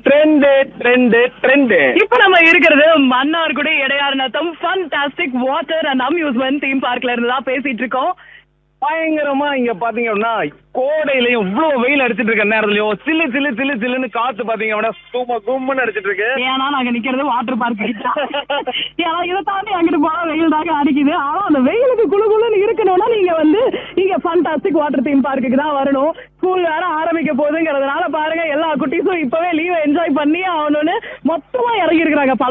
trend trend trend இப்ப நம்ம இருக்கிறது Mannargudi Idaiyaru Natham fantastic water and amusement theme பார்க்ல இருந்து தான் பேசிட்டு இருக்கோம் பயங்கரமா இங்க பாத்தீங்க அப்படின்னா கோடையிலயும் இவ்வளவு வெயில் அடிச்சிட்டு இருக்க நேரத்துலயும் சில்லு சில்லு சில்லு சில்லுன்னு காத்து பாத்தீங்க அப்படின்னா சும்மா கும்முன்னு அடிச்சிட்டு இருக்கு ஏன்னா நாங்க நிக்கிறது வாட்டர் பார்க் கிட்ட ஏன்னா இதை தாண்டி அங்கிட்டு போனா வெயில் தாங்க அடிக்குது ஆனா அந்த வெயிலுக்கு குளு குளுன்னு இருக்கணும்னா நீங்க வந்து இங்க ஃபன்டாஸ்டிக் வாட்டர் தீம் பார்க்குக்கு தான் வரணும் ஸ்கூல் வேற ஆரம்பிக்க போகுதுங்கிறதுனால பாருங்க எல்லா குட்டீஸும் இப்பவே லீவை என்ஜாய் பண்ணி ஆகணும்னு மொத்தமா இறங்கி இருக்கிறாங்க